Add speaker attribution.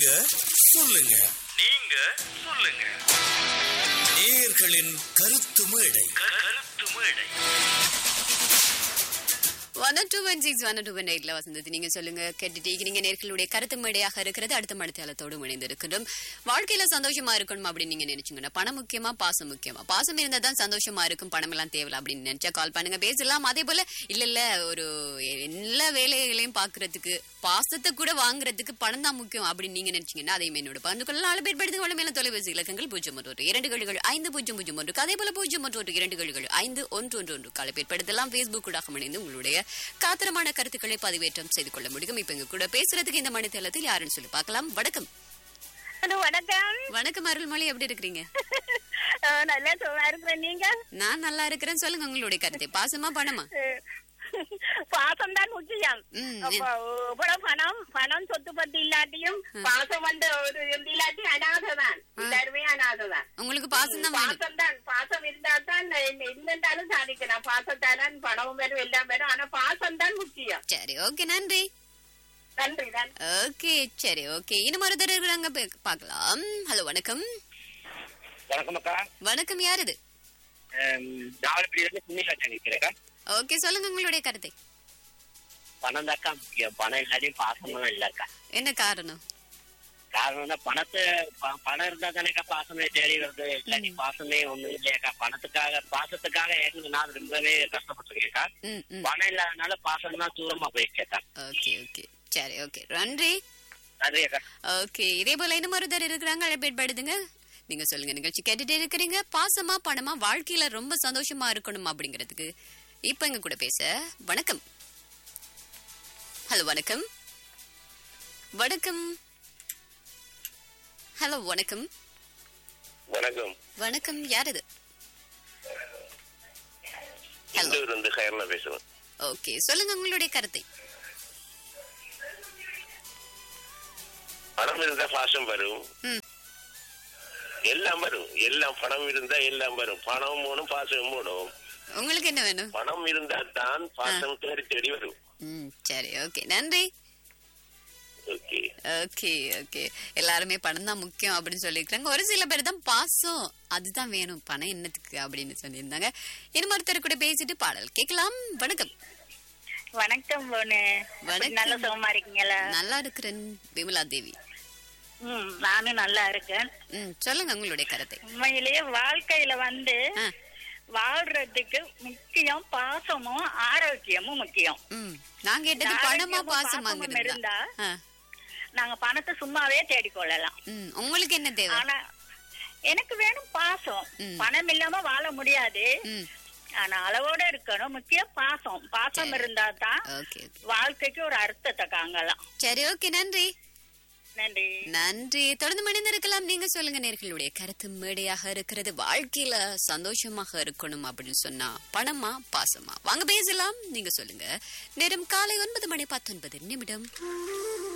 Speaker 1: நீங்க சொல்லுங்க
Speaker 2: நீங்க சொல்லுங்க
Speaker 1: நேயர்களின் கருத்து மேடை
Speaker 2: கருத்து மேடை
Speaker 3: one two one six one two one எயிட்ல வசந்தது நீங்க சொல்லுங்க கேட்டுட்டு நீங்க நேர்களுடைய கருத்து மேடையாக இருக்கிறது அடுத்த மனத்தளத்தோடு இணைந்து இருக்கின்றோம் வாழ்க்கையில சந்தோஷமா இருக்கணும் அப்படின்னு நீங்க நினைச்சுங்கன்னா பணம் முக்கியமா பாசம் முக்கியமா பாசம் இருந்தா தான் சந்தோஷமா இருக்கும் பணம் எல்லாம் தேவையில்ல அப்படின்னு நினைச்சா கால் பண்ணுங்க பேசலாம் அதே போல இல்ல இல்ல ஒரு எல்லா வேலைகளையும் பாக்குறதுக்கு பாசத்தை கூட வாங்குறதுக்கு பணம் தான் முக்கியம் அப்படின்னு நீங்க நினைச்சீங்கன்னா அதையும் என்னோட பகிர்ந்து கொள்ளலாம் நாலு பேர் படுத்து கொள்ள மேல தொலைபேசி இலக்கங்கள் பூஜ்ஜியம் ஒன்று ஒன்று இரண்டு கழுகள் ஐந்து பூஜ்ஜியம் பூஜ்ஜியம் ஒன்று அதே போல பூஜ்ஜியம் ஒன்று ஒன்று இரண்டு கழுகள் ஐந்து ஒன்று ஒன்று ஒன்று காலை பேர்படுத்தலாம் பேஸ்புக் கூட இணைந்து உங்களுடைய காத்திரமான கருத்துக்களை பதிவேற்றம் செய்து கொள்ள முடியும் இப்ப எங்க கூட பேசுறதுக்கு இந்த மணித்தளத்தில் யாருன்னு சொல்லி பார்க்கலாம் வணக்கம்
Speaker 4: ஹலோ வணக்கம்
Speaker 3: வணக்கம் அருள்மொழி எப்படி இருக்கிறீங்க
Speaker 4: அஹ் நல்லா சும்மா இருக்கிறேன் நீங்க
Speaker 3: நான் நல்லா இருக்கிறேன் சொல்லுங்க உங்களுடைய கருத்தை பாசமா பணமா
Speaker 4: பாசம் தான் முக்கியம்
Speaker 3: ம்,
Speaker 4: அப்ப இவ்வளவு பணம் பணம் சொத்து பத்தி இல்லாட்டியும் பாசம் வந்து ஒரு இல்லாட்டி அனாதைதான் எல்லாருமே அனாதைதான்
Speaker 3: உங்களுக்கு பாசம் தான் வேணும்
Speaker 4: பாசம் தான் பாசம் இருந்தா தான் இருந்தாலும் சாதிக்கலாம் பாசத்தாலும் பணமும் வரும் எல்லாம் வரும் ஆனா பாசம் தான் முக்கியம்
Speaker 3: சரி ஓகே நன்றி
Speaker 4: நன்றி நன்றி
Speaker 3: ஓகே சரி ஓகே இன்னும் ஒரு தடவை இருக்கிறாங்க பே- பார்க்கலாம் ஹலோ வணக்கம்
Speaker 5: வணக்கம் அக்கா
Speaker 3: வணக்கம் யார் இது
Speaker 5: நாவல்படியிலிருந்து சுனிலா நிற்கிறேன்
Speaker 3: ஓகே சொல்லுங்க உங்களுடைய கருத்தை
Speaker 5: பணம் தாக்கா முக்கியம் பணம் இல்லாதையும் பாசமும் இல்லக்கா
Speaker 3: என்ன காரணம்
Speaker 5: காரணம் தான் பணத்தை ப- பணம் இருந்தா தானேக்கா பாசமே தேடி வருது இல்லாட்டி பாசமே ஒண்ணும் இல்லையாக்கா பணத்துக்காக பாசத்துக்காக ஏங்க நான் ரொம்பவே கஷ்டப்பட்டிருக்கேக்கா
Speaker 3: ம் ம்
Speaker 5: பணம் இல்லாதனால பாசம் தான் தூரமா போயிருக்கேக்கா
Speaker 3: ஓகே ஓகே சரி ஓகே நன்றி
Speaker 5: நன்றி அக்கா
Speaker 3: ஓகே இதே போல இன்னும் ஒரு தடவை இருக்கிறாங்க அழைப்பேட் படுதுங்க நீங்க சொல்லுங்க நிகழ்ச்சி கேட்டுட்டே இருக்கிறீங்க பாசமா பணமா வாழ்க்கையில ரொம்ப சந்தோஷமா இருக்கணும் அப்படிங்கிறதுக்கு இப்ப எங்க கூட பேச வணக்கம் ஹலோ வணக்கம் வணக்கம் ஹலோ வணக்கம்
Speaker 6: வணக்கம்
Speaker 3: வணக்கம் யார் இது ஹலோ
Speaker 6: இந்தூர் இருந்து ஹயர்ல பேசுவேன்
Speaker 3: ஓகே சொல்லுங்க உங்களுடைய கருத்தை
Speaker 6: பணம் இருந்தா பாசம் வரும்
Speaker 3: ம்.
Speaker 6: எல்லாம் வரும் எல்லாம் பணம் இருந்தா எல்லாம் வரும் பணம் மூணும் பாசம் மூணும்
Speaker 3: உங்களுக்கு என்ன வேணும்
Speaker 6: பணம் இருந்தா தான் பாசம் தேடி தேடி வரும்
Speaker 3: ம் சரி ஓகே நன்றி
Speaker 6: ஓகே
Speaker 3: ஓகே ஓகே எல்லாருமே பணம் தான் முக்கியம் அப்படின்னு சொல்லியிருக்காங்க ஒரு சில பேர் தான் பாசம் அதுதான் வேணும் பணம் என்னத்துக்கு அப்படின்னு சொல்லியிருந்தாங்க இன்னும் ஒருத்தர் கூட பேசிட்டு பாடல் கேட்கலாம் வணக்கம்
Speaker 4: வணக்கம் பொண்ணு
Speaker 3: வணக்கம்.
Speaker 4: நல்ல சுகமா இருக்கீங்களா
Speaker 3: நல்லா இருக்கிறேன் விமலா தேவி
Speaker 4: ம் நானும் நல்லா இருக்கேன்
Speaker 3: ம் சொல்லுங்க உங்களுடைய கருத்தை
Speaker 4: உண்மையிலேயே வாழ்க்கையில வந்து
Speaker 3: ஆ,
Speaker 4: வாழ்றதுக்கு முக்கியம் பாசமும் ஆரோக்கியமும் முக்கியம்
Speaker 3: ம் நான் கேட்டது பணமா
Speaker 4: ஆரோக்கியமும்
Speaker 3: பாசம்
Speaker 4: பாசமும் இருந்தா
Speaker 3: ஆ,
Speaker 4: நாங்க பணத்தை சும்மாவே தேடிக்கொள்ளலாம்
Speaker 3: ம் உங்களுக்கு என்ன தேவை
Speaker 4: ஆனா எனக்கு வேணும் பாசம்
Speaker 3: ம்.
Speaker 4: பணம் இல்லாம வாழ முடியாது
Speaker 3: ம்
Speaker 4: ஆனா அளவோட இருக்கணும் முக்கியம் பாசம் பாசம்
Speaker 3: சரி.
Speaker 4: இருந்தா தான்
Speaker 3: ஓகே
Speaker 4: வாழ்க்கைக்கு ஒரு அர்த்தத்தை காங்கலாம்
Speaker 3: சரி ஓகே நன்றி
Speaker 4: நன்றி
Speaker 3: நன்றி தொடர்ந்து மணிந்து இருக்கலாம் நீங்க சொல்லுங்க நேர்களுடைய கருத்து மேடையாக இருக்கிறது வாழ்க்கையில சந்தோஷமாக இருக்கணும் அப்படின்னு சொன்னா பணமா பாசமா வாங்க பேசலாம் நீங்க சொல்லுங்க நேரம் காலை ஒன்பது மணி பத்தொன்பது நிமிடம்